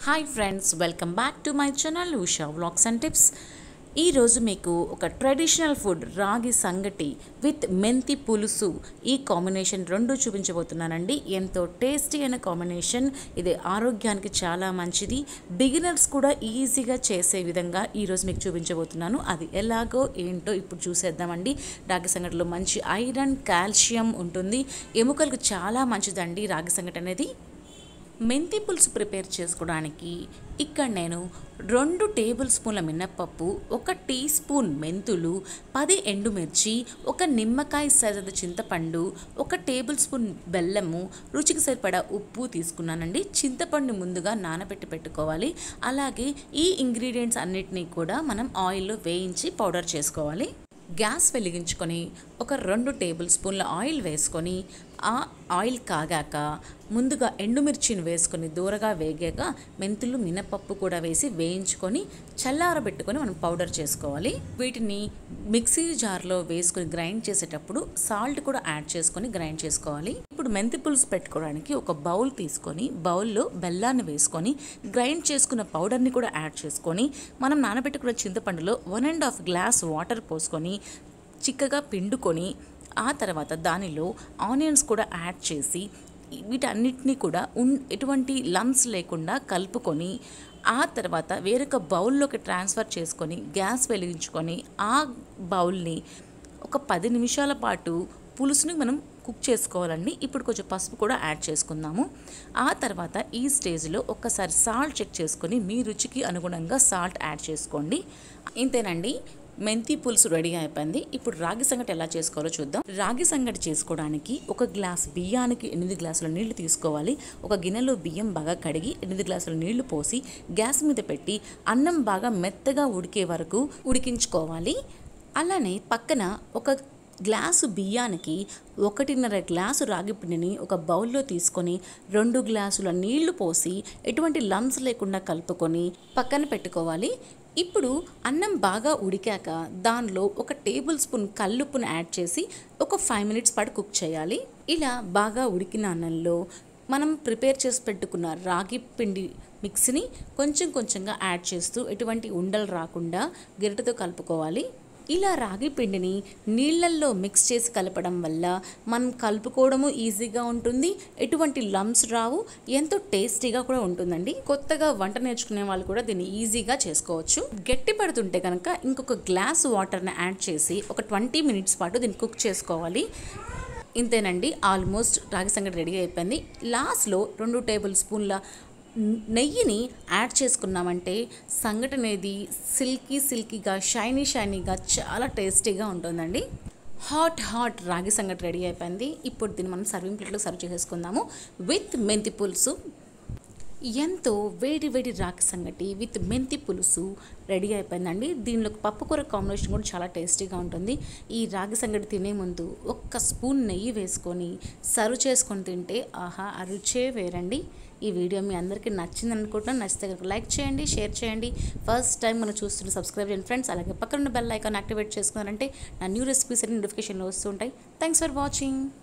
hi friends welcome back to my channel Usha vlogs and tips ఈరోజు మీకు ఒక traditional food రాగి సంగటి విత్ మెంతి పులుసు ఈ కాంబినేషన్ రెండు చూపించబోతున్నానండి ఎంతో టేస్టీ అయిన కాంబినేషన్ ఇది ఆరోగ్యానికి చాలా మంచిది బిగినర్స్ కూడా ఈజీగా చేసే విధంగా ఈరోజు మీకు చూపించబోతున్నాను అది ఎలాగో ఏంటో ఇప్పుడు చూసేద్దామండి రాగి సంగటిలో మంచి ఐరన్ కాల్షియం ఉంటుంది ఎముకలకు చాలా మంచిదండి రాగి సంగటి అనేది మెంతి పులుసు ప్రిపేర్ చేసుకోవడానికి ఇక్కడ నేను రెండు టేబుల్ స్పూన్ల మినప్పప్పు ఒక టీ స్పూన్ మెంతులు పది ఎండుమిర్చి ఒక నిమ్మకాయ సైజు చింతపండు ఒక టేబుల్ స్పూన్ బెల్లము రుచికి సరిపడా ఉప్పు తీసుకున్నానండి చింతపండు ముందుగా నానబెట్టి పెట్టుకోవాలి అలాగే ఈ ఇంగ్రీడియంట్స్ అన్నిటినీ కూడా మనం ఆయిల్లో వేయించి పౌడర్ చేసుకోవాలి గ్యాస్ వెలిగించుకొని ఒక రెండు టేబుల్ స్పూన్ల ఆయిల్ వేసుకొని ఆ ఆయిల్ కాగాక ముందుగా ఎండుమిర్చిని వేసుకొని దూరగా వేగాక మెంతులు మినపప్పు కూడా వేసి వేయించుకొని చల్లారబెట్టుకొని మనం పౌడర్ చేసుకోవాలి వీటిని మిక్సీ జార్లో వేసుకొని గ్రైండ్ చేసేటప్పుడు సాల్ట్ కూడా యాడ్ చేసుకొని గ్రైండ్ చేసుకోవాలి ఇప్పుడు మెంతి పులుసు పెట్టుకోవడానికి ఒక బౌల్ తీసుకొని బౌల్లో బెల్లాన్ని వేసుకొని గ్రైండ్ చేసుకున్న పౌడర్ని కూడా యాడ్ చేసుకొని మనం నానబెట్టుకున్న చింతపండులో one and half glass water పోసుకొని చిక్కగా పిండుకొని ఆ తర్వాత దానిలో ఆనియన్స్ కూడా యాడ్ చేసి వీటన్నిటిని కూడా ఉన్ ఎటువంటి లమ్స్ లేకుండా కలుపుకొని ఆ తర్వాత వేరొక బౌల్లోకి ట్రాన్స్ఫర్ చేసుకొని గ్యాస్ వెలిగించుకొని ఆ బౌల్ని ఒక పది నిమిషాల పాటు పులుసుని మనం కుక్ చేసుకోవాలండి ఇప్పుడు కొంచెం పసుపు కూడా యాడ్ చేసుకుందాము ఆ తర్వాత ఈ స్టేజ్లో ఒక్కసారి సాల్ట్ చెక్ చేసుకొని మీ రుచికి అనుగుణంగా సాల్ట్ యాడ్ చేసుకోండి ఇంతేనండి మెంతి పులుసు రెడీ అయిపోయింది ఇప్పుడు రాగి సంగటి ఎలా చేసుకోవాలో చూద్దాం రాగి సంగటి చేసుకోవడానికి ఒక గ్లాస్ బియ్యానికి ఎనిమిది గ్లాసుల నీళ్లు తీసుకోవాలి ఒక గిన్నెలో బియ్యం బాగా కడిగి ఎనిమిది గ్లాసుల నీళ్లు పోసి గ్యాస్ మీద పెట్టి అన్నం బాగా మెత్తగా ఉడికే వరకు ఉడికించుకోవాలి అలానే పక్కన ఒక గ్లాసు బియ్యానికి ఒకటిన్నర గ్లాసు రాగి పిండిని ఒక బౌల్లో తీసుకొని రెండు గ్లాసుల నీళ్లు పోసి ఎటువంటి లంప్స్ లేకుండా కలుపుకొని పక్కన పెట్టుకోవాలి ఇప్పుడు అన్నం బాగా ఉడికాక దానిలో ఒక టేబుల్ స్పూన్ కల్లుప్పును యాడ్ చేసి ఒక ఫైవ్ మినిట్స్ పాటు కుక్ చేయాలి ఇలా బాగా ఉడికిన అన్నంలో మనం ప్రిపేర్ చేసి పెట్టుకున్న రాగి పిండి మిక్స్ని కొంచెం కొంచెంగా యాడ్ చేస్తూ ఎటువంటి ఉండలు రాకుండా గిరటతో కలుపుకోవాలి ఇలా రాగి పిండిని నీళ్ళల్లో మిక్స్ చేసి కలపడం వల్ల మనం కలుపుకోవడము ఈజీగా ఉంటుంది ఎటువంటి లమ్స్ రావు ఎంతో టేస్టీగా కూడా ఉంటుందండి కొత్తగా వంట నేర్చుకునే వాళ్ళు కూడా దీన్ని ఈజీగా చేసుకోవచ్చు గట్టి పడుతుంటే కనుక ఇంకొక గ్లాస్ వాటర్ని యాడ్ చేసి ఒక ట్వంటీ మినిట్స్ పాటు దీన్ని కుక్ చేసుకోవాలి ఇంతేనండి ఆల్మోస్ట్ రాగి సంగటి రెడీ అయిపోయింది లాస్ట్లో రెండు టేబుల్ స్పూన్ల నెయ్యిని యాడ్ చేసుకున్నామంటే సంగటి అనేది సిల్కీ సిల్కీగా షైనీ షైనీగా చాలా టేస్టీగా ఉంటుందండి హాట్ హాట్ రాగి సంగటి రెడీ అయిపోయింది ఇప్పుడు దీన్ని మనం సర్వింగ్ ప్లేట్లో సర్వ్ చేసేసుకుందాము విత్ మెంతి పులుసు ఎంతో వేడి వేడి రాగి సంగటి విత్ మెంతి పులుసు రెడీ అయిపోయిందండి దీనిలో పప్పు కూర కాంబినేషన్ కూడా చాలా టేస్టీగా ఉంటుంది ఈ రాగి సంగటి తినే ముందు ఒక్క స్పూన్ నెయ్యి వేసుకొని సర్వ్ చేసుకొని తింటే ఆహా ఆ రుచే వేరండి ఈ వీడియో మీ అందరికీ నచ్చింది అనుకుంటున్నాను నచ్చితే కనుక లైక్ చేయండి షేర్ చేయండి ఫస్ట్ టైం మనం చూస్తున్న సబ్స్క్రైబ్ చేయండి ఫ్రెండ్స్ అలాగే పక్కన ఉన్న బెల్ ఐకాన్ యాక్టివేట్ చేసుకున్నారంటే నా న్యూ రెసిపీస్ అన్ని నోటిఫికేషన్లో వస్తుంటాయి థ్యాంక్స్ ఫర్ వాచింగ్